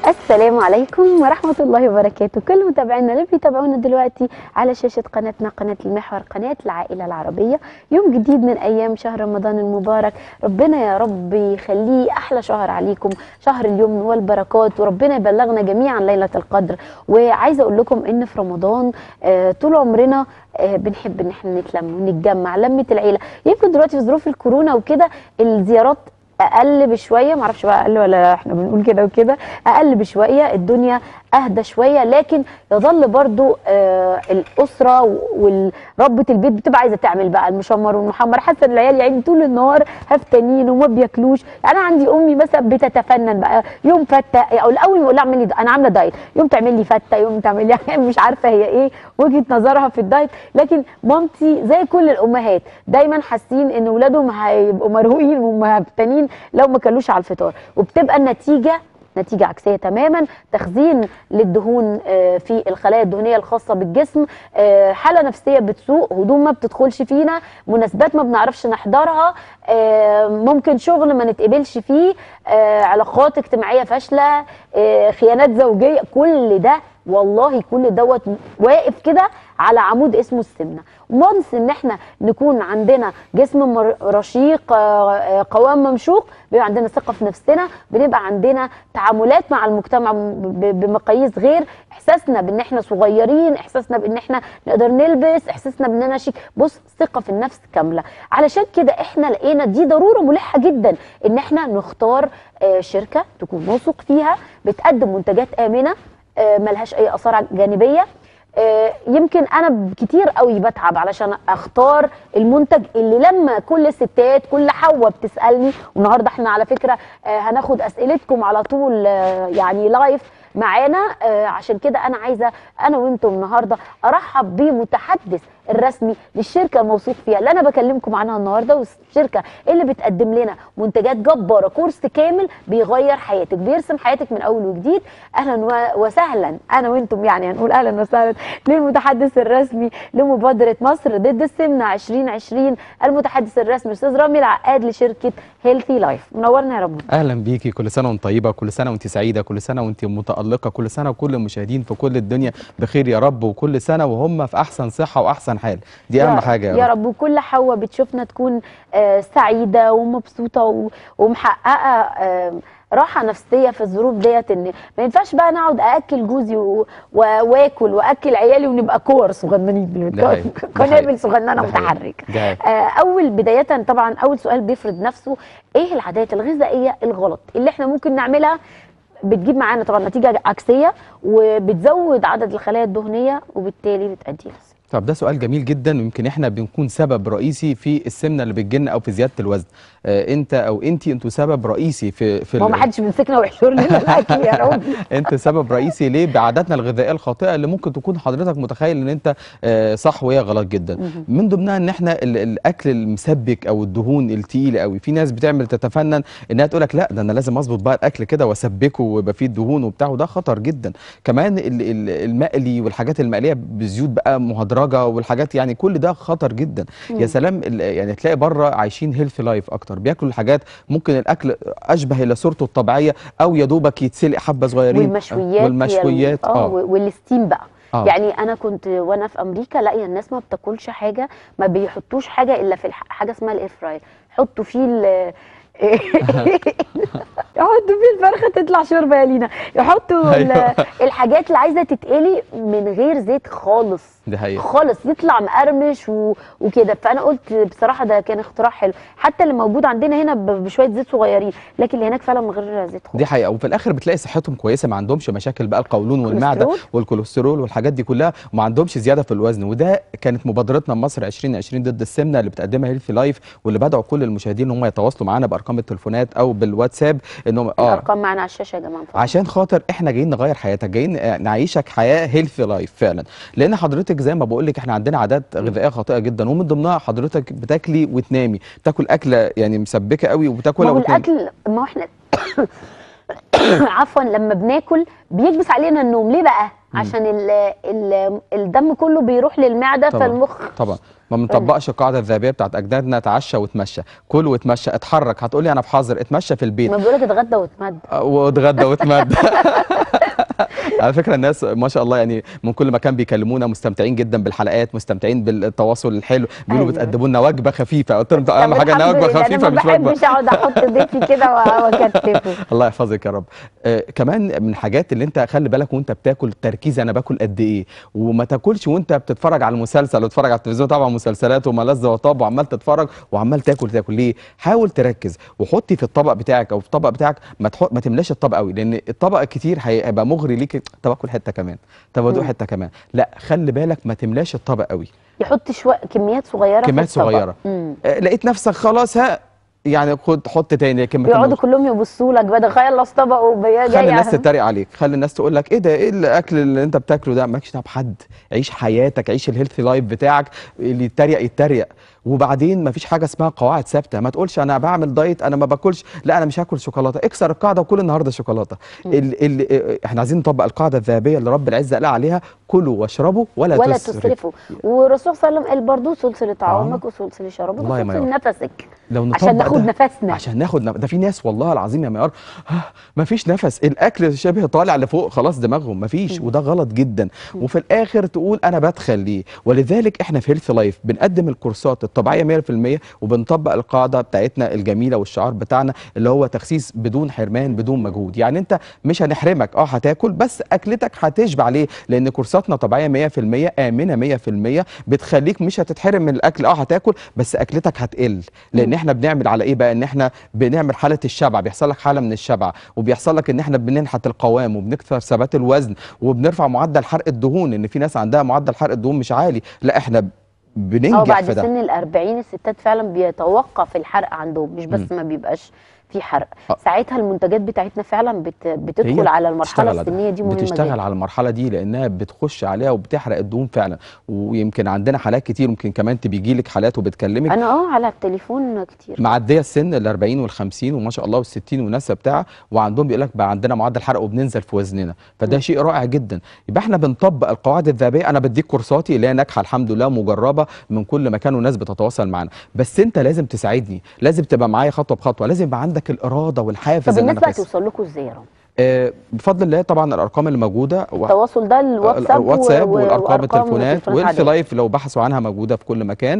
السلام عليكم ورحمة الله وبركاته كل متابعينا اللي بيتابعونا دلوقتي على شاشة قناتنا قناة المحور قناة العائلة العربية يوم جديد من أيام شهر رمضان المبارك ربنا يا رب يخليه أحلى شهر عليكم شهر اليمن والبركات وربنا يبلغنا جميعا ليلة القدر وعايزة أقول لكم إن في رمضان آه، طول عمرنا آه، بنحب ان احنا نتلم ونتجمع لمه العيله يمكن دلوقتي في ظروف الكورونا وكده الزيارات اقل بشويه معرفش بقى اقل ولا احنا بنقول كده وكده اقل بشويه الدنيا اهدى شويه لكن يظل برضو آه الاسره وربة البيت بتبقى عايزه تعمل بقى المشمر والمحمر حاسه ان العيال يعني طول النهار هفتانين وما بياكلوش يعني انا عندي امي مثلا بتتفنن بقى يوم فته او الاول يقول لها اعملي دا- انا عامله دايت يوم تعمل لي فته يوم تعمل لي يعني مش عارفه هي ايه وجهه نظرها في الدايت لكن مامتي زي كل الامهات دايما حاسين ان اولادهم هيبقوا مرهوقين ومهفتنين لو ما كلوش على الفطار وبتبقى النتيجه نتيجة عكسية تماما تخزين للدهون آه، في الخلايا الدهنية الخاصة بالجسم آه، حالة نفسية بتسوء هدوم ما بتدخلش فينا مناسبات ما بنعرفش نحضرها آه، ممكن شغل ما نتقبلش فيه آه، علاقات اجتماعية فاشلة آه، خيانات زوجية كل ده والله كل دوت واقف كده على عمود اسمه السمنه وانس ان احنا نكون عندنا جسم مر- رشيق آه، آه، قوام ممشوق بيبقى عندنا ثقه في نفسنا بنبقى عندنا تعاملات مع المجتمع م- ب- بمقاييس غير احساسنا بان احنا صغيرين احساسنا بان احنا نقدر نلبس احساسنا باننا شيك بص ثقه في النفس كامله علشان كده احنا لقينا دي ضروره ملحه جدا ان احنا نختار آه، شركه تكون موثوق فيها بتقدم منتجات امنه آه، ملهاش اي اثار جانبيه آه، يمكن انا كتير قوي بتعب علشان اختار المنتج اللي لما كل الستات كل حواء بتسالني والنهارده احنا على فكره آه، هناخد اسئلتكم على طول آه، يعني لايف معانا آه، عشان كده انا عايزه انا وانتم النهارده ارحب بمتحدث الرسمي للشركه الموثوق فيها اللي انا بكلمكم عنها النهارده والشركه اللي بتقدم لنا منتجات جباره كورس كامل بيغير حياتك بيرسم حياتك من اول وجديد اهلا و- وسهلا انا وانتم يعني هنقول اهلا وسهلا للمتحدث الرسمي لمبادره مصر ضد السمنه 2020 المتحدث الرسمي استاذ رامي العقاد لشركه هيلثي لايف منورنا يا رامي اهلا بيكي كل سنه وانت طيبه كل سنه وانت سعيده كل سنه وانت متالقه كل سنه وكل المشاهدين في كل الدنيا بخير يا رب وكل سنه وهم في احسن صحه واحسن حال دي اهم يا- حاجه يا رب وكل حواء بتشوفنا تكون آه، سعيده ومبسوطه و- ومحققه آه، راحه نفسيه في الظروف ديت ان ما ينفعش بقى انا اقعد اكل جوزي و- و- واكل واكل عيالي ونبقى كور صغننين ده حقيقي، ده قنابل حقيقي، صغننه ده حقيقي، متحركه ده حقيقي. آه، اول بدايه طبعا اول سؤال بيفرض نفسه ايه العادات الغذائيه الغلط اللي احنا ممكن نعملها بتجيب معانا طبعا نتيجه عكسيه وبتزود عدد الخلايا الدهنيه وبالتالي بتؤدي للسمنة. طب ده سؤال جميل جدا ويمكن احنا بنكون سبب رئيسي في السمنه اللي بتجيلنا او في زياده الوزن آه انت او انت انتوا سبب رئيسي في في ما هو ال- ما حدش بيمسكنا ويحشر لنا الاكل يا رب انت سبب رئيسي ليه بعاداتنا الغذائيه الخاطئه اللي ممكن تكون حضرتك متخيل ان انت آه، صح وهي غلط جدا من ضمنها ان احنا ال- الاكل المسبك او الدهون التقيله قوي في ناس بتعمل تتفنن انها تقول لك لا ده انا لازم اظبط بقى الاكل كده واسبكه ويبقى فيه دهون وبتاع وده خطر جدا كمان ال- ال- المقلي والحاجات المقليه بزيوت بقى مهدرجه والحاجات يعني كل ده خطر جدا يا سلام ال- يعني تلاقي بره عايشين هيلثي لايف اكتر بياكلوا الحاجات ممكن الاكل اشبه الى صورته الطبيعيه او يا دوبك يتسلق حبه صغيرين والمشويات والمشويات هي ال- اه والستيم بقى آه. يعني انا كنت وانا في امريكا لاقيه الناس ما بتاكلش حاجه ما بيحطوش حاجه الا في الح... حاجه اسمها الاير فراير يحطوا فيه ال يحطوا فيه الفرخه تطلع شوربه يا لينا يحطوا ال- أيوة. الحاجات اللي عايزه تتقلي من غير زيت خالص دي حقيقة. خالص يطلع مقرمش و... وكده فانا قلت بصراحه ده كان اختراع حلو حتى اللي موجود عندنا هنا ب- بشويه زيت صغيرين لكن اللي هناك فعلا من غير زيت خالص دي حقيقة وفي الآخر بتلاقي صحتهم كويسة ما عندهمش مشاكل بقى القولون والمعدة كوليسترول. والكوليسترول والحاجات دي كلها وما عندهمش زيادة في الوزن وده كانت مبادرتنا مصر 2020 ضد السمنة اللي بتقدمها هيلثي لايف واللي بدعوا كل المشاهدين ان هم يتواصلوا معانا بأرقام التليفونات أو بالواتساب انهم اه الارقام معانا على الشاشه يا جماعه من فضلك. عشان خاطر احنا جايين نغير حياتك جايين آه، نعيشك حياه هيلثي لايف فعلا لان حضرتك زي ما بقول لك احنا عندنا عادات غذائيه خاطئه جدا ومن ضمنها حضرتك بتاكلي وتنامي بتاكل اكله يعني مسبكه قوي ما وبتاكلها هو وتنامي الاكل ما هو احنا عفوا لما بناكل بيكبس علينا النوم ليه بقى عشان ال ال الدم كله بيروح للمعده طبعاً. فالمخ طبعا ما بنطبقش القاعده الذهبيه بتاعت اجدادنا تعشى وتمشى كل وتمشى اتحرك هتقولي انا في حظر اتمشى في البيت ما بيقول لك اتغدى واتمد واتغدى واتمد على فكره الناس ما شاء الله يعني من كل مكان بيكلمونا مستمتعين جدا بالحلقات مستمتعين بالتواصل الحلو بيقولوا أيوة. بتقدموا لنا وجبه خفيفه قلت لهم ده اهم طب حاجه انها الحمد وجبه لله، خفيفه انا مش ما وجبه بحبش اقعد احط ضيفي كده واكتفه الله يحفظك يا رب آه كمان من الحاجات اللي انت خلي بالك وانت بتاكل تركيز انا باكل قد ايه وما تاكلش وانت بتتفرج على المسلسل وتتفرج على التلفزيون طبعا مسلسلات وملذ وطاب وعمال تتفرج وعمال تاكل تاكل ليه حاول تركز وحطي في الطبق بتاعك او في الطبق بتاعك ما تحط ما تملاش الطبق قوي لان الطبق الكتير هيبقى مغري ليك طب اكل حته كمان طب ادوق مم. حته كمان لا خلي بالك ما تملاش الطبق قوي يحط شويه كميات صغيره في كميات الطبق. صغيرة. مم. آه لقيت نفسك خلاص ها يعني خد حط تاني لكن ما يقعدوا تملاش. كلهم يبصوا لك بدل خلص طبق وجاي خلي الناس تتريق عليك خلي الناس تقول لك ايه ده ايه الاكل اللي انت بتاكله ده مالكش دعوه بحد عيش حياتك عيش الهيلثي لايف بتاعك اللي يتريق يتريق وبعدين مفيش حاجه اسمها قواعد ثابته ما تقولش انا بعمل دايت انا ما باكلش لا انا مش هاكل شوكولاته اكسر القاعده وكل النهارده شوكولاته ال ال احنا عايزين نطبق القاعده الذهبيه اللي رب العزه قال عليها كلوا واشربوا ولا, ولا تسرفوا تسرفوا والرسول صلى الله عليه وسلم قال برضه سلسله طعامك طعامك. وسلسله شرابك والله ما وسلسله نفسك لو نطبق عشان ناخد ده نفسنا عشان ناخد نف... ده في ناس والله العظيم يا ميار ما فيش نفس الاكل شبه طالع لفوق خلاص دماغهم ما فيش وده غلط جدا وفي الاخر تقول انا بدخل ليه ولذلك احنا في هيلث لايف بنقدم الكورسات الطبيعيه 100% وبنطبق القاعده بتاعتنا الجميله والشعار بتاعنا اللي هو تخسيس بدون حرمان بدون مجهود يعني انت مش هنحرمك اه هتاكل بس اكلتك هتشبع ليه لان كورساتنا طبيعيه 100% امنه 100% بتخليك مش هتتحرم من الاكل اه هتاكل بس اكلتك هتقل لان مم. احنا بنعمل على ايه بقى ان احنا بنعمل حاله الشبع بيحصل لك حاله من الشبع وبيحصل لك ان احنا بننحت القوام وبنكسر ثبات الوزن وبنرفع معدل حرق الدهون ان في ناس عندها معدل حرق الدهون مش عالي لا احنا اه بننجح بعد في ده سن ال 40 الستات فعلا بيتوقف الحرق عندهم مش بس ما بيبقاش في حرق آه. ساعتها المنتجات بتاعتنا فعلا بت... بتدخل هي على المرحله بتشتغل على ده. السنيه دي مهمه بتشتغل جدا على المرحله دي لانها بتخش عليها وبتحرق الدهون فعلا ويمكن عندنا حالات كتير ممكن كمان انت بيجي لك حالات وبتكلمك انا اه على التليفون كتير معديه السن ال 40 وال 50 وما شاء الله وال 60 والناس بتاعها وعندهم بيقول لك بقى عندنا معدل حرق وبننزل في وزننا فده م. شيء رائع جدا يبقى احنا بنطبق القواعد الذهبيه انا بديك كورساتي اللي هي ناجحه الحمد لله مجربه من كل مكان وناس بتتواصل معانا بس انت لازم تساعدني لازم تبقى معايا خطوه بخطوه لازم يبقى عندك الاراده والحافز طب ان الناس انا بقى أخس. توصل لكم ازاي يا رب؟ آه بفضل الله طبعا الارقام اللي موجوده و- التواصل ده الواتساب الواتساب و- والارقام وأرقام التليفونات وتليفونات والفي عادية. لايف لو بحثوا عنها موجوده في كل مكان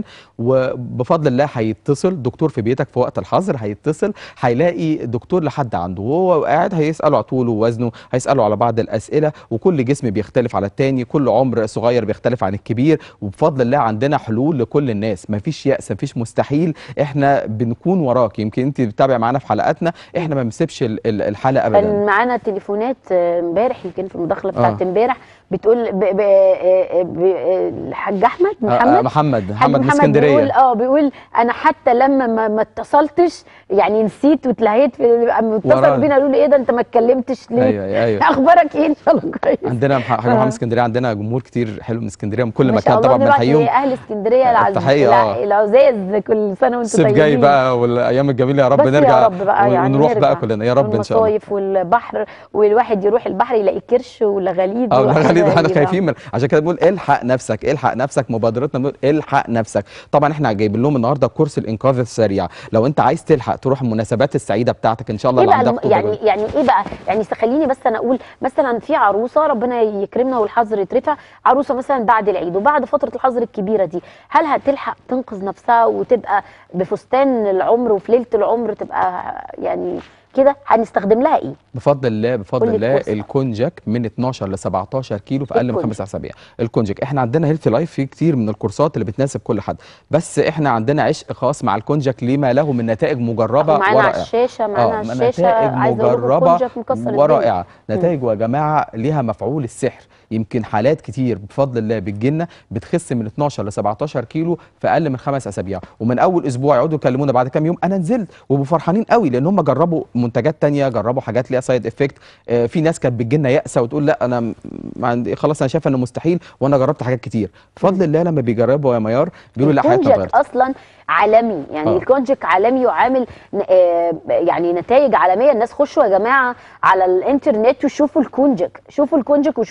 وبفضل الله هيتصل دكتور في بيتك في وقت الحظر هيتصل هيلاقي دكتور لحد عنده وهو قاعد هيساله على طوله ووزنه هيساله على بعض الاسئله وكل جسم بيختلف على التاني كل عمر صغير بيختلف عن الكبير وبفضل الله عندنا حلول لكل الناس مفيش يأس مفيش مستحيل احنا بنكون وراك يمكن انت بتتابع معانا في حلقاتنا احنا ما بنسيبش ال- ال- الحلقه ابدا كان معانا تليفونات آه، امبارح يمكن في المداخله بتاعت آه. امبارح بتقول ب... ب... آه، ب... آه، الحاج احمد آه، آه، محمد محمد حاج محمد من بيقول اسكندريه اه بيقول انا حتى لما ما, ما اتصلتش يعني نسيت واتلهيت في قام ورانا. اتصلوا بينا قالوا لي ايه ده انت ما اتكلمتش ليه؟ ايوه ايوه اخبارك ايه ان شاء الله كويس عندنا مح- حاجه آه. محمد اسكندريه عندنا جمهور كتير حلو من اسكندريه من كل ما شاء مكان الله طبعا نبعت بنحييهم لاهل اسكندريه العز... التحية، الع- آه. العزاز كل سنه وانتم الصيف طيبين جاي بقى والايام الجميله يا رب بس نرجع يا رب بقى ون- يعني ونروح نرجع بقى كلنا يا رب ان شاء الله والمصايف والبحر والواحد يروح البحر يلاقي كرش ولا غليظ اه وحاجة غالي احنا غريبة. خايفين من عشان كده بنقول الحق نفسك الحق نفسك مبادرتنا بنقول الحق نفسك طبعا احنا جايبين لهم النهارده كورس الانقاذ السريع لو انت عايز تلحق تروح المناسبات السعيده بتاعتك ان شاء الله ايه اللي بقى عندها الم... خطوبة يعني يعني ايه بقى يعني خليني بس انا اقول مثلا في عروسه ربنا يكرمنا والحظر يترفع عروسه مثلا بعد العيد وبعد فتره الحظر الكبيره دي هل هتلحق تنقذ نفسها وتبقى بفستان العمر وفي ليله العمر تبقى يعني كده هنستخدم لها ايه بفضل الله بفضل قول لي الله الكورس بقى. الكونجاك من 12 ل 17 كيلو في اقل من الكونجاك. خمس اسابيع الكونجاك احنا عندنا هيلثي لايف في كتير من الكورسات اللي بتناسب كل حد بس احنا عندنا عشق خاص مع الكونجاك لما له من نتائج مجربه معانا على ورائعه الشاشه معانا على الشاشه نتائج عايزه اقول لكم مجربه الكونجاك مكسر الدنيا. ورائعه نتائج يا جماعه ليها مفعول السحر يمكن حالات كتير بفضل الله بتجيلنا بتخس من 12 ل 17 كيلو في اقل من خمس اسابيع ومن اول اسبوع يقعدوا يكلمونا بعد كام يوم انا نزلت وبقوا فرحانين قوي لان هم جربوا منتجات تانية جربوا حاجات ليها سايد افكت آه في ناس كانت بتجيلنا يأسة وتقول لا انا م- ما عندي خلاص انا شايفه انه مستحيل وانا جربت حاجات كتير بفضل الله لما بيجربوا يا ميار بيقولوا لا حياتنا الكونجاك اتغيرت اصلا عالمي يعني آه. الكونجاك عالمي وعامل ن- آه، يعني نتائج عالميه الناس خشوا يا جماعه على الانترنت وشوفوا الكونجاك شوفوا الكونجاك وشوفوا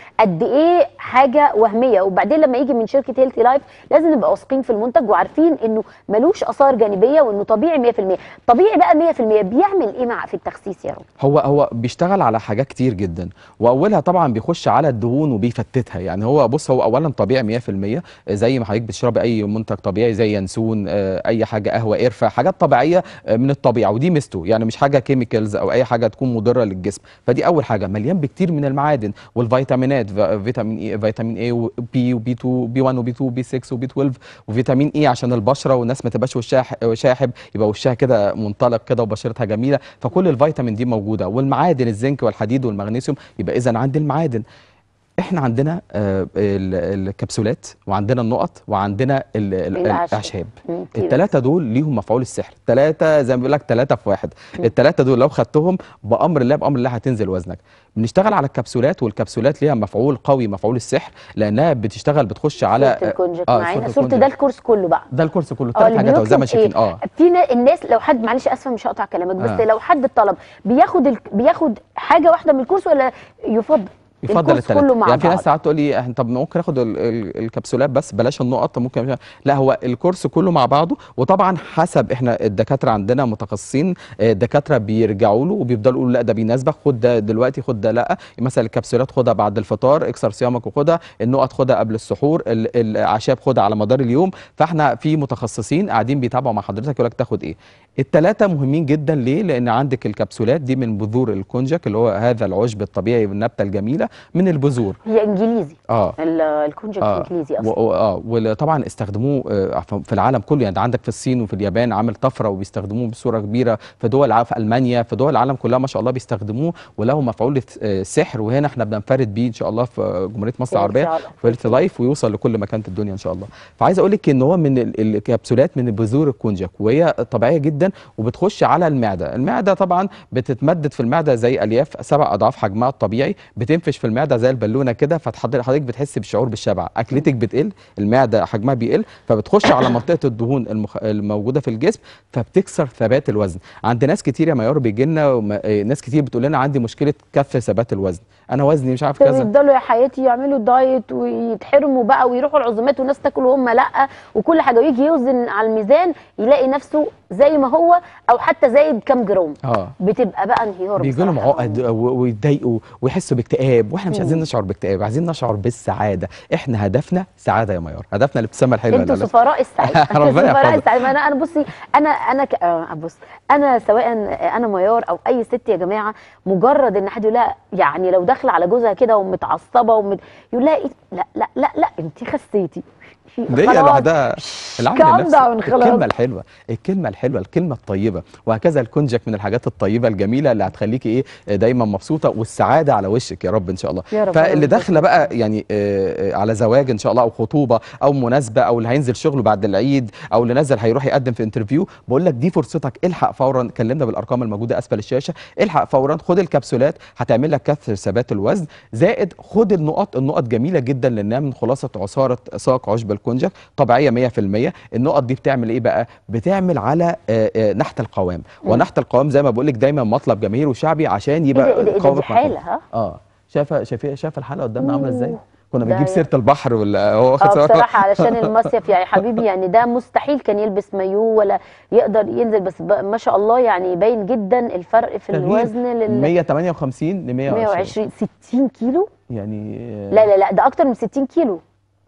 قد ايه حاجه وهميه وبعدين لما يجي من شركه هيلثي لايف لازم نبقى واثقين في المنتج وعارفين انه ملوش اثار جانبيه وانه طبيعي 100% طبيعي بقى 100% بيعمل ايه مع في التخسيس يا رب هو هو بيشتغل على حاجات كتير جدا واولها طبعا بيخش على الدهون وبيفتتها يعني هو بص هو اولا طبيعي 100% زي ما حضرتك بتشربي اي منتج طبيعي زي ينسون آه، اي حاجه قهوه قرفه حاجات طبيعيه آه، من الطبيعه ودي ميزته يعني مش حاجه كيميكالز او اي حاجه تكون مضره للجسم فدي اول حاجه مليان بكتير من المعادن والفيتامينات ف- فيتامين اي فيتامين اي وبي وبي 2 بي 1 وبي 2 وبي 6 وبي 12 وفيتامين اي عشان البشره والناس ما تبقاش وشها ح- شاحب يبقى وشها كده منطلق كده وبشرتها جميله فكل الفيتامين دي موجوده والمعادن الزنك والحديد والمغنيسيوم يبقى اذا عندي المعادن احنا عندنا آه، ال- الكبسولات وعندنا النقط وعندنا ال- ال- الأعشاب. الاعشاب مم، كتير. الثلاثه دول ليهم مفعول السحر ثلاثه زي ما بيقول لك ثلاثه في واحد الثلاثه دول لو خدتهم بامر الله بامر الله هتنزل وزنك بنشتغل على الكبسولات والكبسولات ليها مفعول قوي مفعول السحر لانها بتشتغل بتخش على صورة الكونجك آه، معانا صورة صورة ده الكونجك. الكورس كله بقى ده الكورس كله اه ثلاث اللي حاجات أهو زي ما بيطلب شايفين ايه اه في نا- الناس لو حد معلش اسفه مش هقطع كلامك بس آه. لو حد طلب بياخد ال... بياخد حاجه واحده من الكورس ولا يفضل يفضل الكورس الثلاثه كله مع يعني في ناس بعض. ساعات تقول لي احنا طب ممكن اخد ال- ال- الكبسولات بس بلاش النقط طب ممكن لا هو الكورس كله مع بعضه وطبعا حسب احنا الدكاتره عندنا متخصصين آه، الدكاتره بيرجعوا له وبيفضلوا يقولوا لا ده بيناسبك خد ده دلوقتي خد ده لا مثلا الكبسولات خدها بعد الفطار اكسر صيامك وخدها النقط خدها قبل السحور ال- الاعشاب خدها على مدار اليوم فاحنا في متخصصين قاعدين بيتابعوا مع حضرتك يقول لك تاخد ايه الثلاثه مهمين جدا ليه لان عندك الكبسولات دي من بذور الكونجك اللي هو هذا العشب الطبيعي والنبته الجميله من البذور هي انجليزي اه ال- الكونجك اه انجليزي و- اصلا و- اه وطبعا استخدموه آه، ف- في العالم كله يعني ده عندك في الصين وفي اليابان عامل طفره وبيستخدموه بصوره كبيره في دول ع- في المانيا في دول العالم كلها ما شاء الله بيستخدموه وله مفعول آه، سحر وهنا احنا بننفرد بيه ان شاء الله في جمهوريه مصر في العربيه الفعل. في هيلث لايف ويوصل لكل مكان في الدنيا ان شاء الله فعايز اقول لك ان هو من ال- الكبسولات من بذور الكونجك وهي طبيعيه جدا وبتخش على المعده المعده طبعا بتتمدد في المعده زي الياف سبع اضعاف حجمها الطبيعي بتنفش في المعده زي البالونه كده فحضرتك بتحس بالشعور بالشبع اكلتك بتقل المعده حجمها بيقل فبتخش على منطقه الدهون المخ... الموجوده في الجسم فبتكسر ثبات الوزن عند ناس كتير يا ميار بيجي لنا وم... آه، ناس كتير بتقول لنا عندي مشكله كف ثبات الوزن انا وزني مش عارف كذا يفضلوا يا حياتي يعملوا دايت ويتحرموا بقى ويروحوا العزومات والناس تاكل وهم لا وكل حاجه ويجي يوزن على الميزان يلاقي نفسه زي ما هو او حتى زايد كام جرام اه بتبقى بقى انهيار بيجي لهم بصراحة. عقد و- ويتضايقوا ويحسوا باكتئاب واحنا مش عايزين نشعر باكتئاب عايزين نشعر بالسعاده احنا هدفنا سعاده يا ميار هدفنا الابتسامه الحلوه انتوا اللي- سفراء السعاده ربنا سفراء يحفظك. السعاده ما انا انا بصي انا انا ك... آه، بص انا سواء انا ميار او اي ست يا جماعه مجرد ان حد يقول لها يعني لو داخله على جوزها كده ومتعصبه ومت... يقول لها إيه؟ لا لا لا لا انت خسيتي دي خلاص. لوحدها العامل calm النفسي down خلاص. الكلمه الحلوه الكلمه الحلوه الكلمه الطيبه وهكذا الكونجك من الحاجات الطيبه الجميله اللي هتخليكي ايه دايما مبسوطه والسعاده على وشك يا رب ان شاء الله يا رب فاللي ربنا داخله بقى يعني آه، آه، على زواج ان شاء الله او خطوبه او مناسبه او اللي هينزل شغله بعد العيد او اللي نزل هيروح يقدم في انترفيو بقول لك دي فرصتك الحق فورا كلمنا بالارقام الموجوده اسفل الشاشه الحق فورا خد الكبسولات هتعمل لك كسر ثبات الوزن زائد خد النقط النقط جميله جدا لانها من خلاصه عصاره ساق عشب الكونجك طبيعيه 100% النقط دي بتعمل ايه بقى بتعمل على آه، آه، نحت القوام ونحت القوام زي ما بقول لك دايما مطلب جماهير وشعبي عشان ايه يبقى ده ايه ده, إيه ده دي قوامك حاله مفهوم. ها اه شايفه شايفه شايفه الحلقه قدامنا عامله ازاي أوه. كنا ده بنجيب يا- سيره البحر ولا هو واخد اه صورة- بصراحه علشان المصيف يا حبيبي يعني ده مستحيل كان يلبس مايو ولا يقدر ينزل بس ب- ما شاء الله يعني باين جدا الفرق في تغيير الوزن لل 158 ل 120 120 60 كيلو يعني آه، لا لا لا ده اكتر من 60 كيلو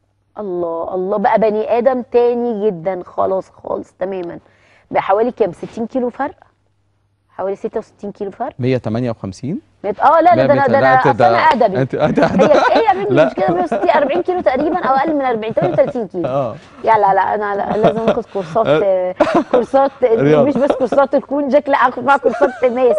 الله الله بقى بني ادم تاني جدا خلاص خالص تماما بقى حوالي كام 60 كيلو فرق حوالي 66 كيلو فرق 158 ميت- اه لا لا ده انا ده انا أنت- اصل انا ادبي انت انت هي ايه يا بنتي لا. مش كده 160 40 كيلو تقريبا او اقل من 40 38 كيلو اه يا لا لا انا لا لازم اخد كورسات آه، كورسات رياضة. مش بس كورسات الكونجك لا اخد معاها كورسات ماس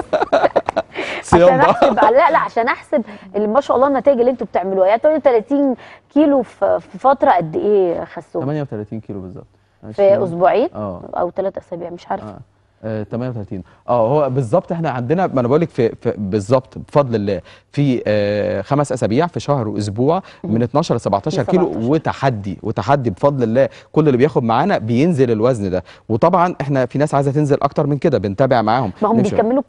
صيام عشان بقى احسب لا لا عشان احسب اللي ما شاء الله النتائج اللي انتوا بتعملوها يعني 38 كيلو في في فتره قد ايه خسوهم 38 كيلو بالظبط في اسبوعين اه او ثلاث اسابيع مش عارفه اه آه، 38 اه هو بالظبط احنا عندنا ما انا بقول لك في, في بالظبط بفضل الله في آه خمس اسابيع في شهر واسبوع من 12 ل 17 ل كيلو 17. وتحدي وتحدي بفضل الله كل اللي بياخد معانا بينزل الوزن ده وطبعا احنا في ناس عايزه تنزل اكتر من كده بنتابع معاهم ما هم نمشي. بيكملوا الكورس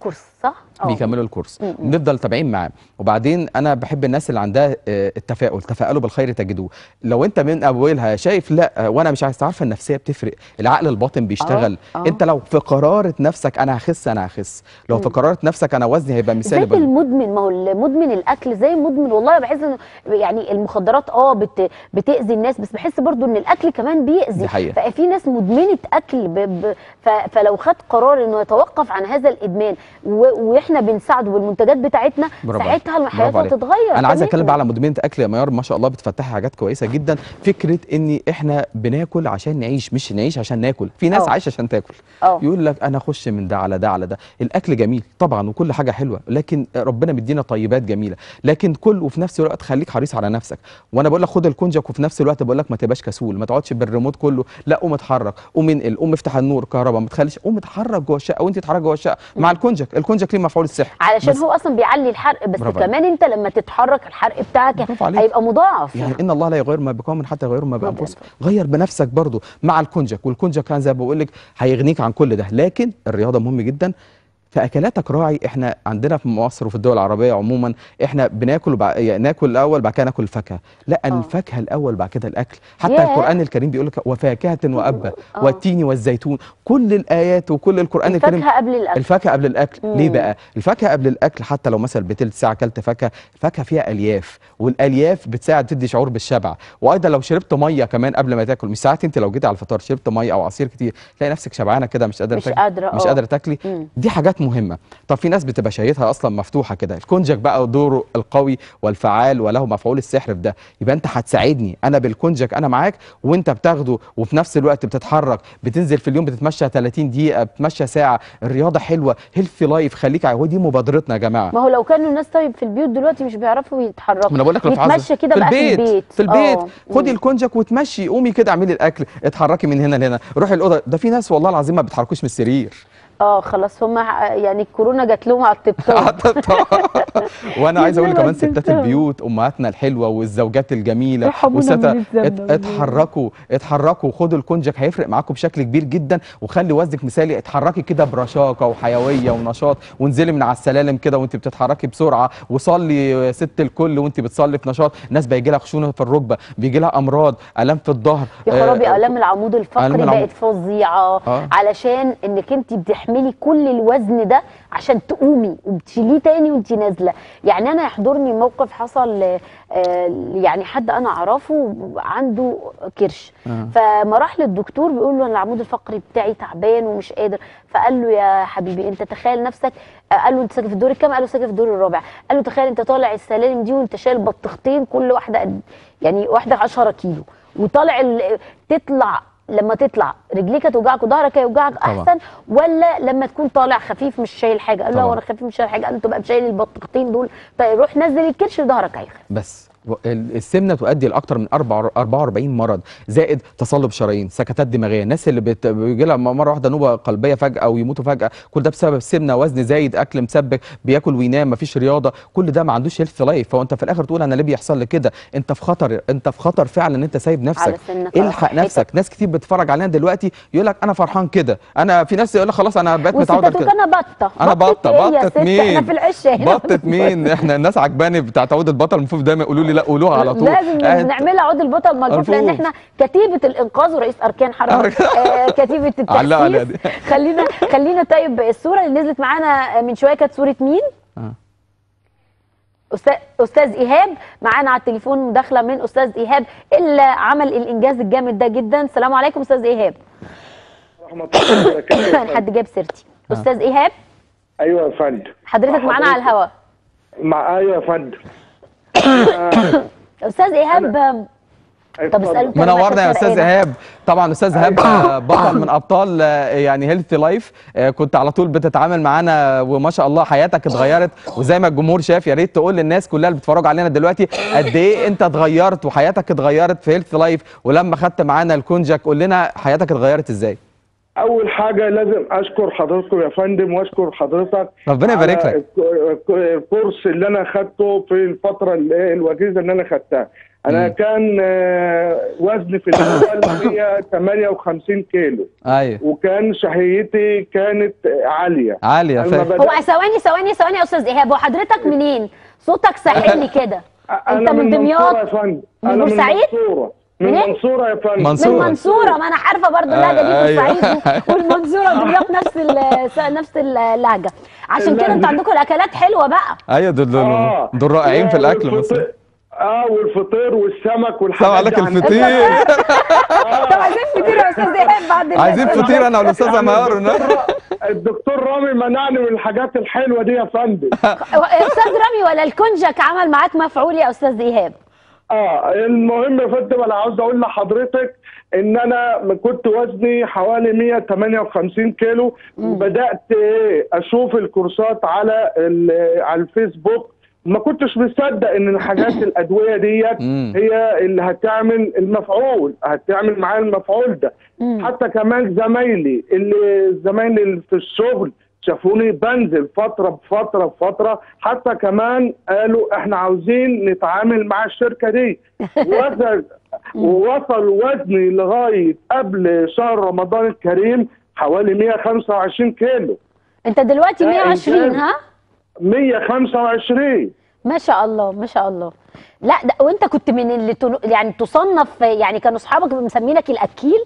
صح اه بيكملوا الكورس م- م. بنفضل تابعين معاه وبعدين انا بحب الناس اللي عندها آه، التفاؤل تفاءلوا بالخير تجدوه لو انت من اولها شايف لا آه، وانا مش عايز تعرف النفسيه بتفرق العقل الباطن بيشتغل آه. انت لو في قراره نفسك انا هخس انا هخس لو في م. قراره نفسك انا وزني هيبقى زي مثالي بقى. المدمن ما هو المدمن الاكل زي مدمن والله بحس انه يعني المخدرات اه بت بتاذي الناس بس بحس برضو ان الاكل كمان بيأذي دي حقيقة. ففي ناس مدمنه اكل ب ب ف فلو خد قرار انه يتوقف عن هذا الادمان و واحنا بنساعده بالمنتجات بتاعتنا برافو عليك. ساعتها برافو حياته عليك. هتتغير انا عايز اتكلم تماماً. بقى على مدمنه اكل يا ميار ما شاء الله بتفتحي حاجات كويسه جدا فكره ان احنا بناكل عشان نعيش مش نعيش عشان ناكل في ناس أه. عايشه عشان تاكل اه يقول لك انا اخش من ده على ده على ده الاكل جميل طبعا وكل حاجه حلوه لكن ربنا مدينا طيبات جميله لكن كل وفي نفس الوقت خليك حريص على نفسك وانا بقول لك خد الكونجك وفي نفس الوقت بقول لك ما تبقاش كسول ما تقعدش بالريموت كله لا قوم اتحرك قوم انقل قوم افتح النور كهرباء ما تخليش قوم اتحرك جوه الشقه وانت اتحرك جوه الشقه مع الكونجك الكونجك ليه مفعول السحر علشان بس- هو اصلا بيعلي الحرق بس برافو عليك. كمان انت لما تتحرك الحرق بتاعك برافو عليك. هيبقى مضاعف يعني ان الله لا يغير ما بقوم حتى يغيروا ما برافو بانفسهم غير بنفسك برضو مع الكونجك والكونجك كان زي ما بقول لك هيغنيك عن كل ده لكن الرياضه مهم جدا في اكلاتك راعي احنا عندنا في مصر وفي الدول العربيه عموما احنا بناكل وبع... يعني ناكل الاول بعد كده ناكل الفاكهه لا آه. الفاكهه الاول بعد كده الاكل حتى ياه. القران الكريم بيقول لك وفاكهه وابا آه. والتين والزيتون كل الايات وكل القران الكريم الفاكهه قبل الاكل الفاكهه قبل الاكل مم. ليه بقى الفاكهه قبل الاكل حتى لو مثلا بتلت ساعه اكلت فاكهه الفاكهه فيها الياف والالياف بتساعد تدي شعور بالشبع وايضا لو شربت ميه كمان قبل ما تاكل مش ساعات انت لو جيتي على الفطار شربت ميه او عصير كتير تلاقي نفسك شبعانه كده مش قادره مش تاكل- قادرة، مش آه. قادره تاكلي مم. دي حاجات مهمه طب في ناس بتبقى شهيتها اصلا مفتوحه كده الكونجك بقى دوره القوي والفعال وله مفعول السحر في ده يبقى انت هتساعدني انا بالكونجك انا معاك وانت بتاخده وفي نفس الوقت بتتحرك بتنزل في اليوم بتتمشى 30 دقيقه بتتمشى ساعه الرياضه حلوه هيلثي لايف خليك هو دي مبادرتنا يا جماعه ما هو لو كانوا الناس طيب في البيوت دلوقتي مش بيعرفوا يتحركوا ما انا بقول لك لو في عزل- يتمشى كده في بقى البيت في البيت في البيت آه. خدي مم. الكونجك وتمشي قومي كده اعملي الاكل اتحركي من هنا لهنا روحي الاوضه ده في ناس والله العظيم ما بيتحركوش من السرير اه خلاص هم يعني الكورونا جات لهم على الطبطاب وانا عايز اقول يلا كمان ستات تنساهم. البيوت امهاتنا الحلوه والزوجات الجميله يرحمونا والستات من الزمن ات- والله. اتحركوا اتحركوا خدوا الكونجك هيفرق معاكم بشكل كبير جدا وخلي وزنك مثالي اتحركي كده برشاقه وحيويه ونشاط وانزلي من على السلالم كده وانت بتتحركي بسرعه وصلي يا ست الكل وانت بتصلي في نشاط ناس بيجي لها خشونه في الركبه بيجي لها امراض الام في الظهر يا خرابي الام العمود الفقري آلام العمود. بقت فظيعه آه. علشان انك انت بتحملي كل الوزن ده عشان تقومي وبتشيليه تاني وانت نازله يعني انا يحضرني موقف حصل آه، آه، يعني حد انا اعرفه عنده كرش آه. فما راح للدكتور بيقول له انا العمود الفقري بتاعي تعبان ومش قادر فقال له يا حبيبي انت تخيل نفسك آه، قال له انت ساكن في الدور الكام قال له ساكن في الدور الرابع قال له تخيل انت طالع السلالم دي وانت شايل بطيختين كل واحده قد يعني واحده 10 كيلو وطالع ال- تطلع لما تطلع رجليك هتوجعك وظهرك هيوجعك طبعا. احسن ولا لما تكون طالع خفيف مش شايل حاجه قال له طبعا. وانا خفيف مش شايل حاجه قال له تبقى شايل البطيختين دول طيب روح نزل الكرش وظهرك هيخف بس و- ال- السمنه تؤدي لاكثر من 4 44 مرض زائد تصلب شرايين سكتات دماغيه الناس اللي بت... بيجي لها مره واحده نوبه قلبيه فجاه ويموتوا فجاه كل ده بسبب السمنه وزن زايد اكل مسبك بياكل وينام مفيش رياضه كل ده ما عندوش هيلث لايف فهو انت في الاخر تقول انا ليه بيحصل لي كده انت في خطر انت في خطر فعلا ان انت سايب نفسك على سنك على الحق صحتك. نفسك ناس كتير بتتفرج علينا دلوقتي يقول لك انا فرحان كده انا في ناس يقول لك خلاص انا بقيت متعود على والستات كده انا بطه انا بطه إيه يا بطه ست؟ احنا مين في العش هنا بطه مين احنا الناس عجباني بتاعت عود البطل المفروض دايما يقولوا لي لا قولوها على طول لازم آه، نعملها عود البطل ملفوف لان ملفوف. احنا كتيبه الانقاذ ورئيس اركان حرب آه كتيبه علقوا عليها دي. التاسيس خلينا خلينا طيب الصوره اللي نزلت معانا من شويه كانت صوره مين؟ آه. استاذ استاذ ايهاب معانا على التليفون مداخله من استاذ ايهاب اللي عمل الانجاز الجامد ده جدا السلام عليكم استاذ ايهاب ورحمة الله وبركاته حد جاب سيرتي آه. استاذ ايهاب ايوه يا فندم حضرتك معانا على الهواء مع ايوه يا فندم استاذ ايهاب طب اساله اتفضل. كده منورنا يا مركز استاذ فرقانة. ايهاب طبعا استاذ ايهاب آه، بطل من ابطال آه، يعني هيلث لايف كنت على طول بتتعامل معانا وما شاء الله حياتك اتغيرت وزي ما الجمهور شاف يا ريت تقول للناس كلها اللي بتتفرج علينا دلوقتي قد ايه انت اتغيرت وحياتك اتغيرت في هيلث لايف ولما خدت معانا الكونجك قول لنا حياتك اتغيرت ازاي اول حاجه لازم اشكر حضراتكم يا فندم واشكر حضرتك ربنا يبارك على لك الك- الك- الكورس اللي انا خدته في الفتره اللي هي الوجيزه اللي انا خدتها انا مم. كان آه، وزني في الاول 158 كيلو ايوه وكان شهيتي كانت آه، عاليه عاليه لما فاهم بدأت- هو ثواني ثواني ثواني يا استاذ ايهاب وحضرتك منين صوتك ساحلي كده انا من من دمياط؟ منصورة يا فندم من انا بورسعيد؟ من منصوره من منين؟ منصوره يا فندم منصورة. من المنصوره ما انا عارفه برضو اللهجه دي آه، أيوة. بورسعيد والمنصوره ودمياط نفس ال- نفس اللهجه عشان كده انتوا عندكم الاكلات حلوه بقى ايوه دول دول, آه. دول رائعين في الاكل والفطير- مصر اه والفطير والسمك والحاجات سلام عليك دي عندنا. الفطير طب عايزين فطير يا استاذ ايهاب بعد ال- عايزين فطير انا والاستاذه يعني مهار الدكتور- الدكتور رامي منعني من الحاجات الحلوه دي يا فندم استاذ رامي ولا الكونجك عمل معاك مفعول يا استاذ ايهاب اه المهم يا فندم انا عاوز اقول لحضرتك ان انا كنت وزني حوالي 158 كيلو وبدات إيه اشوف الكورسات على ال- على الفيسبوك ما كنتش مصدق ان الحاجات الادويه ديت مم. هي اللي هتعمل المفعول هتعمل معايا المفعول ده مم. حتى كمان زمايلي اللي زمايلي اللي في الشغل شافوني بنزل فتره بفتره بفتره حتى كمان قالوا احنا عاوزين نتعامل مع الشركه دي وصل ووصل وزني لغايه قبل شهر رمضان الكريم حوالي 125 كيلو انت دلوقتي لا، 120 إنجاز. ها 125 ما شاء الله ما شاء الله لا ده وانت كنت من اللي تل... يعني تصنف يعني كانوا اصحابك مسمينك الاكيل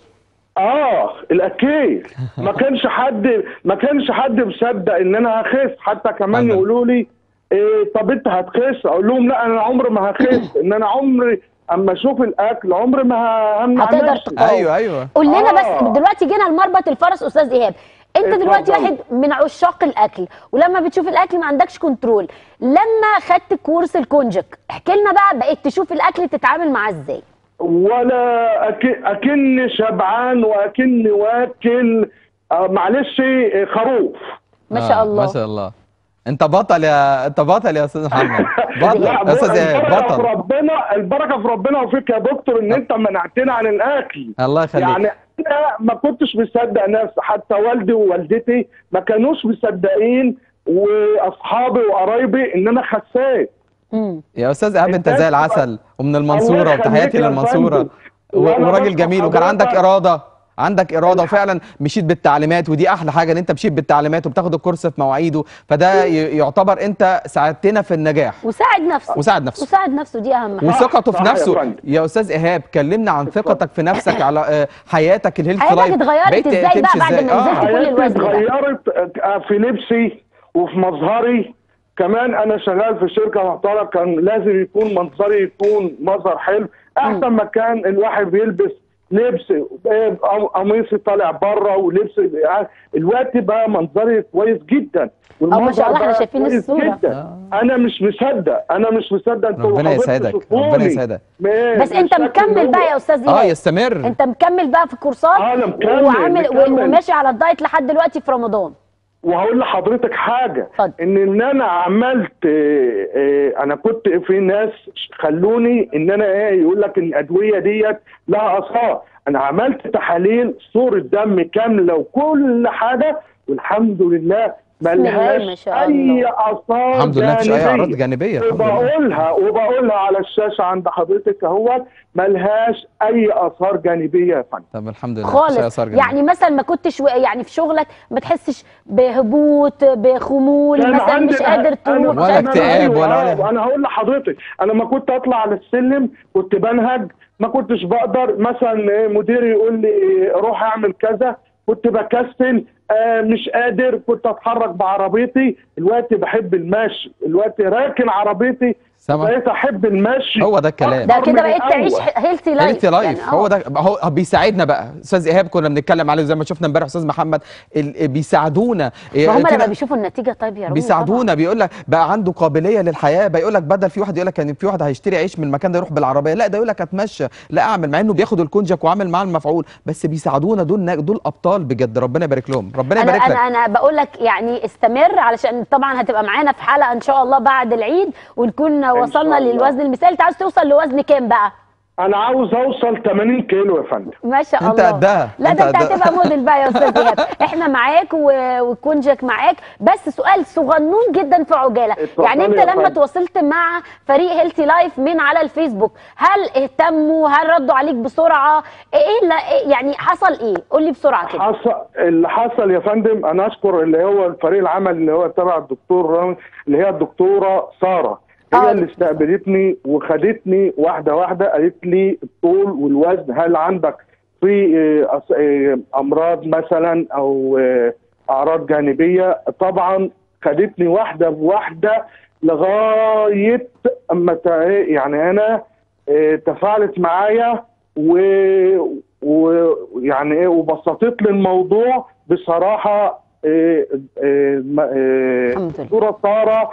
اه الاكيد ما كانش حد ما كانش حد مصدق ان انا هخس حتى كمان أنا. يقولوا لي إيه طب انت هتخس اقول لهم لا انا عمري ما هخس ان انا عمري اما اشوف الاكل عمري ما همنع هتقدر نفسي تقاوم. ايوه ايوه قول لنا بس آه. دلوقتي جينا لمربط الفرس استاذ ايهاب انت اتفضل. دلوقتي واحد من عشاق الاكل ولما بتشوف الاكل ما عندكش كنترول لما خدت كورس الكونجك احكي لنا بقى بقيت تشوف الاكل تتعامل معاه ازاي ولا أك- اكني شبعان واكني واكل آه معلش إيه، خروف ما آه، شاء الله ما شاء الله انت بطل يا انت بطل يا استاذ محمد بطل لا يا استاذ ايهاب البركه في بطل ربنا البركه في ربنا وفيك يا دكتور ان انت منعتنا عن الاكل الله يخليك يعني انا ما كنتش مصدق نفسي حتى والدي ووالدتي ما كانوش مصدقين واصحابي وقرايبي ان انا خسيت مم. يا استاذ ايهاب انت الناس زي العسل ومن المنصوره الله وتحياتي يخليك يا للمنصوره فندم. و- وأنا وراجل بشكر جميل وكان عندك حضرتك. اراده عندك اراده الح- وفعلا مشيت بالتعليمات ودي احلى حاجه ان انت مشيت بالتعليمات وبتاخد الكورس في مواعيده فده ي- يعتبر انت ساعدتنا في النجاح وساعد نفسه وساعد نفسه وساعد نفسه دي اهم حاجه وثقته صح في يا نفسه فندم. يا استاذ ايهاب كلمنا عن ثقتك في نفسك على آه، حياتك الهيلث حياتك لايف اتغيرت بقيت ازاي بقى تمشي بعد إزاي؟ ما نزلت آه. كل حياتي الوزن ده اتغيرت آه، في لبسي وفي مظهري كمان انا شغال في شركه محترمه كان لازم يكون منظري يكون مظهر حلو احسن ما كان الواحد بيلبس لبس آه، قميصي طالع بره ولبس آه، الوقت بقى منظري كويس جدا اه ما شاء الله احنا بقى شايفين كويس الصوره جدا. انا مش مصدق انا مش مصدق انتوا ربنا حضرتوا يسعدك تشوفوني ربنا يسعدك ب- بس انت بالشكل مكمل اللي بقى هو- يا استاذ اه ايهاب يستمر انت مكمل بقى في الكورسات آه، أنا مكمل، وعامل مكمل. وماشي على الدايت لحد دلوقتي في رمضان وهقول لحضرتك حاجه اتفضل. ان ان انا عملت آه، آه، انا كنت في ناس خلوني ان انا ايه يقول لك ان الادويه ديت لها اثار انا عملت تحاليل صوره دم كامله وكل حاجه والحمد لله بسم الله ما ملهاش شاء اي الله. اثار الحمد لله مفيش اي جانبية. اعراض جانبيه الحمد لله وبقولها وبقولها على الشاشه عند حضرتك اهوت ملهاش اي اثار جانبيه يا فندم طب الحمد لله مفيش أي خالص آثار جانبية. يعني مثلا ما كنتش و- يعني في شغلك ما تحسش بهبوط بخمول كان مثلا عندي- مش قادر أنا- تروح مش ولا قادر اكتئاب تروح. ولا- آه، انا هقول لحضرتك انا لما كنت اطلع على السلم كنت بنهج ما كنتش بقدر مثلا إيه، مديري يقول لي إيه، روح اعمل كذا كنت بكسل آه مش قادر كنت اتحرك بعربيتي الوقت بحب المشي الوقت راكن عربيتي سامع؟ بقيت احب المشي هو ده الكلام. ده أكتر كده من بقيت تعيش الأول. هيلثي لايف هيلثي لايف هو ده هو بيساعدنا بقى استاذ ايهاب كنا بنتكلم عليه زي ما شفنا امبارح استاذ محمد ال- بيساعدونا ما هم في لما ن- بيشوفوا النتيجه طيب يا رامي بيساعدونا بيقول لك بقى عنده قابليه للحياه بقى يقول لك بدل في واحد يقول لك كان في واحد هيشتري عيش من المكان ده يروح بالعربيه لا ده يقول لك اتمشى لا اعمل مع انه بياخد الكونجك وعامل معاه المفعول بس بيساعدونا دول نا- دول ابطال بجد ربنا يبارك لهم ربنا انا يبارك انا لك انا بقول لك يعني استمر علشان طبعا هتبقى معانا في حلقه ان شاء الله بعد العيد ونكون وصلنا الله. للوزن المثالي انت عاوز توصل لوزن كام بقى انا عاوز اوصل 80 كيلو يا فندم ما شاء انت الله قدها لا انت ده انت قدها. هتبقى موديل بقى يا استاذ ايهاب احنا معاك و- وكونجك معاك بس سؤال صغنون جدا في عجاله اتفضلي يعني انت يا لما فندم. تواصلت مع فريق هيلثي لايف من على الفيسبوك هل اهتموا هل ردوا عليك بسرعه ايه لا إيه يعني حصل ايه قول لي بسرعه كده حصل اللي حصل يا فندم انا اشكر اللي هو الفريق العمل اللي هو تبع الدكتور رامي اللي هي الدكتوره ساره آه، هي اللي دكتور سارة. استقبلتني وخدتني واحده واحده قالت لي الطول والوزن هل عندك في آه، أص- آه، امراض مثلا او آه، اعراض جانبيه طبعا خدتني واحده بواحده لغايه اما تع- يعني انا آه، تفاعلت معايا و- ويعني ايه وبسطت لي الموضوع بصراحه آه، آه، ما- آه، الحمد لله. دكتوره ساره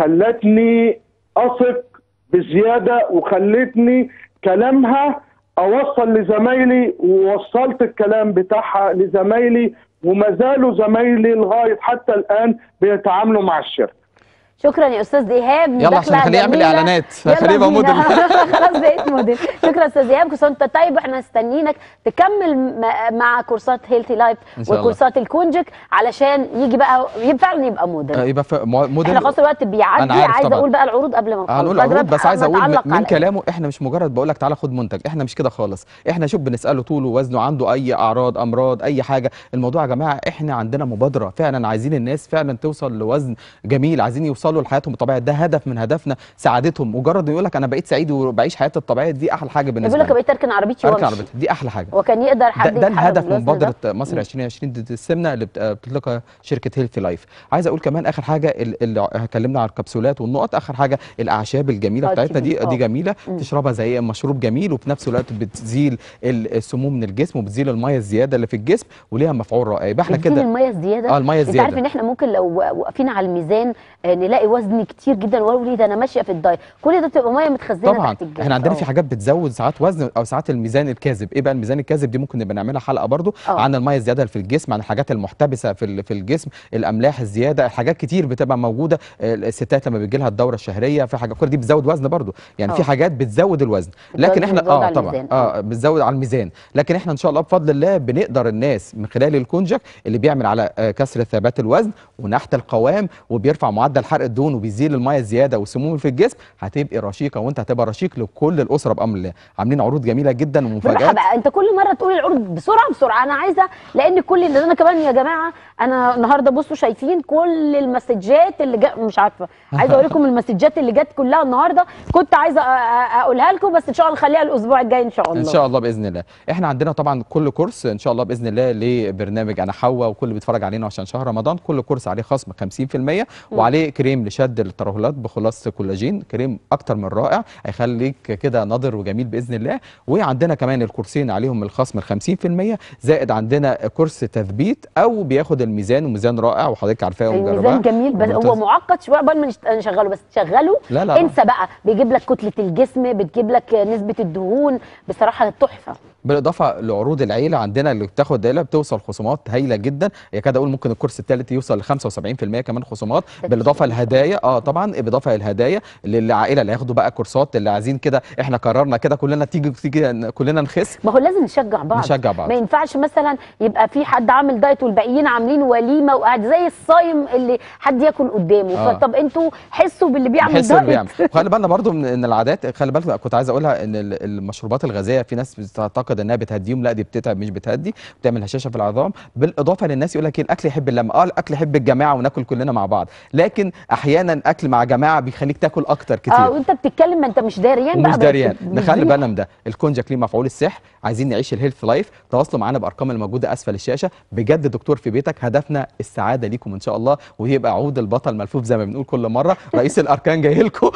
خلتني اثق بزياده وخلتني كلامها اوصل لزمايلي ووصلت الكلام بتاعها لزمايلي وما زالوا زمايلي لغايه حتى الان بيتعاملوا مع الشركه شكرا يا استاذ ايهاب يلا عشان مداخلة نخليه يعمل جميلة. اعلانات يلا خليه يبقى بينا. موديل خلاص بقيت موديل شكرا استاذ ايهاب كل سنه وانت طيب واحنا مستنيينك تكمل م- مع كورسات هيلثي لايف إن شاء الله. وكورسات الكونجك علشان يجي بقى يبقى فعلا يبقى موديل آه، يبقى ف- مو- موديل احنا خلاص الوقت بيعدي أنا عارف عايزه طبعاً. اقول بقى العروض قبل ما نخلص هنقول بدر عروض بس عايز اقول من, نتعلق من على إيه؟ كلامه احنا مش مجرد بقول لك تعالى خد منتج احنا مش كده خالص احنا شوف بنساله طوله وزنه عنده اي اعراض امراض اي حاجه الموضوع يا جماعه احنا عندنا مبادره فعلا عايزين الناس فعلا توصل لوزن جميل عايزين يوصلوا لحياتهم الطبيعيه ده هدف من هدفنا سعادتهم مجرد يقول لك انا بقيت سعيد وبعيش حياتي الطبيعيه دي احلى حاجه بالنسبه بيقول لك لي بقيت اركن عربيتي اركن وامشي عربيتي دي احلى حاجه وكان يقدر ده, حد ده يتحرك الهدف من بالوزن ده. مبادره مصر 2020 ضد السمنه اللي بت- بتطلقها شركه هيلثي لايف عايز اقول كمان اخر حاجه ال- اللي اتكلمنا عن الكبسولات والنقط اخر حاجه الاعشاب الجميله آه، بتاعتنا دي الكبير، دي آه. جميله مم. تشربها زي مشروب جميل وفي نفس الوقت بتزيل ال- السموم من الجسم وبتزيل الميه الزياده اللي في الجسم وليها مفعول رائع يبقى احنا بتزيل كده الميه الزياده اه الميه انت عارف الزياده ان احنا ممكن لو واقفين على الميزان آه، نلاقي وزن كتير جدا واقول ايه ده انا ماشيه في الدايت كل ده بتبقى ميه متخزنه طبعا تحت الجلد احنا عندنا آه. في حاجات بتزود ساعات وزن او ساعات الميزان الكاذب ايه بقى الميزان الكاذب دي ممكن نبقى نعملها حلقه برضو آه. عن الميه الزياده اللي في الجسم عن الحاجات المحتبسه في ال- في الجسم الاملاح الزياده حاجات كتير بتبقى موجوده آه، الستات لما بيجي لها الدوره الشهريه في حاجه كل دي بتزود وزن برضو يعني آه. في حاجات بتزود الوزن بتزود- لكن احنا بتزود اه على طبعا الميزان. اه بتزود على الميزان لكن احنا ان شاء الله بفضل الله بنقدر الناس من خلال الكونجك اللي بيعمل على آه، كسر ثبات الوزن ونحت القوام وبيرفع معدل حرق الدهون وبيزيل الميه الزياده والسموم اللي في الجسم هتبقي رشيقه وانت هتبقى رشيق لكل الاسره بامر الله عاملين عروض جميله جدا بالراحه ومفاجات بقى انت كل مره تقول العروض بسرعه بسرعه انا عايزه لان كل اللي انا كمان يا جماعه انا النهارده بصوا شايفين كل المسجات اللي جا مش عارفه عايزه اقول لكم المسجات اللي جت كلها النهارده كنت عايزه أ- أ- اقولها لكم بس ان شاء الله نخليها الاسبوع الجاي ان شاء الله ان شاء الله باذن الله احنا عندنا طبعا كل كورس ان شاء الله باذن الله لبرنامج انا حوا وكل اللي بيتفرج علينا عشان شهر رمضان كل كورس عليه خصم 50% وعليه كريم لشد الترهلات بخلاصه كولاجين كريم اكتر من رائع هيخليك كده ناضر وجميل باذن الله وعندنا كمان الكورسين عليهم الخصم ال 50% زائد عندنا كورس تثبيت او بياخد الميزان وميزان رائع وحضرتك عارفاه ومجرباه الميزان جميل بس هو ممتاز. معقد شويه قبل ما نشت- نشغله بس تشغله لا لا لا. انسى بقى بيجيب لك كتله الجسم بتجيب لك نسبه الدهون بصراحه تحفه بالاضافه لعروض العيله عندنا اللي بتاخد دايله بتوصل خصومات هايله جدا يكاد اقول ممكن الكورس الثالث يوصل ل 75% كمان خصومات ده بالاضافه كتير. للهدايا اه طبعا بالاضافه للهدايا للعائله اللي هياخدوا بقى كورسات اللي عايزين كده احنا قررنا كده كلنا تيجي تيجي كلنا نخس ما هو لازم نشجع بعض نشجع بعض. ما ينفعش مثلا يبقى في حد عامل دايت والباقيين عاملين وليمه وقاعد زي الصايم اللي حد ياكل قدامه آه. فطب انتوا حسوا باللي بيعمل بحس اللي دايت بيعمل وخلي بالنا برضو من ان العادات خلي بالك كنت عايز اقولها ان ال- المشروبات الغازيه في ناس بتعتقد انها بتهديهم لا دي بتتعب مش بتهدي بتعمل هشاشه في العظام بالاضافه للناس يقول لك ايه الاكل يحب اللمه اه الاكل يحب الجماعه وناكل كلنا مع بعض لكن احيانا اكل مع جماعه بيخليك تاكل اكتر كتير اه وانت بتتكلم ما انت مش داريان بقى ومش بس دريان مش نخلي دي- بالنا من ده الكونجاك ليه مفعول السحر عايزين نعيش الهيلث لايف تواصلوا معانا بارقام الموجوده اسفل الشاشه بجد دكتور في بيتك هدفنا السعاده ليكم ان شاء الله ويبقى عود البطل ملفوف زي ما بنقول كل مره رئيس الاركان جاي لكم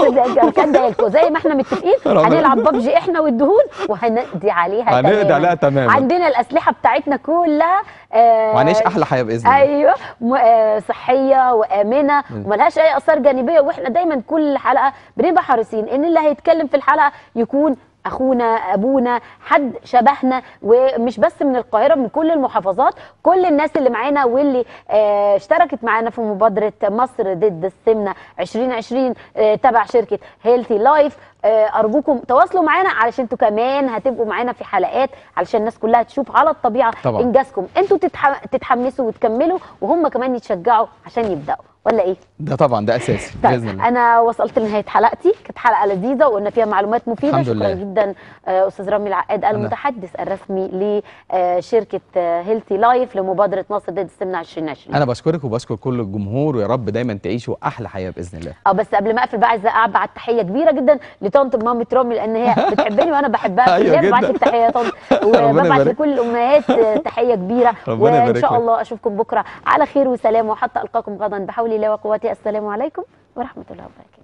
كان ده لكم زي ما احنا متفقين ربنا- هنلعب ببجي احنا والدهون وهنقضي عليها هنقضي تماماً. عليها تماماً. عندنا الاسلحه بتاعتنا كلها آه وهنعيش احلى حياه باذن الله ايوه م- آه، صحيه وامنه وملهاش اي اثار جانبيه واحنا دايما كل حلقه بنبقى حريصين ان اللي هيتكلم في الحلقه يكون اخونا ابونا حد شبهنا ومش بس من القاهره من كل المحافظات كل الناس اللي معانا واللي آه، اشتركت معانا في مبادره مصر ضد السمنه 2020 آه، تبع شركه هيلثي لايف آه، ارجوكم تواصلوا معانا علشان انتوا كمان هتبقوا معانا في حلقات علشان الناس كلها تشوف على الطبيعه طبعاً. انجازكم انتوا تتح... تتحمسوا وتكملوا وهم كمان يتشجعوا عشان يبداوا ولا ايه ده طبعا ده اساسي باذن طيب الله انا وصلت لنهايه حلقتي كانت حلقه لذيذه وقلنا فيها معلومات مفيده الحمد شكرا لله. جدا آه، استاذ رامي العقاد المتحدث الرسمي لشركه هيلثي لايف لمبادره مصر ضد السمنه 2020 انا بشكرك وبشكر كل الجمهور ويا رب دايما تعيشوا احلى حياه باذن الله اه بس قبل ما اقفل بقى عايزه ابعت تحيه كبيره جدا لطنط مامة رامي لان هي بتحبني وانا بحبها أيوة كلنا ببعت جداً. لك تحيه يا طنط ربنا وببعت يبارك. لكل الامهات آه، تحيه كبيره ربنا وان يبارك شاء لك. الله اشوفكم بكره على خير وسلام وحتى القاكم غدا بحول الله وقوته السلام عليكم ورحمه الله وبركاته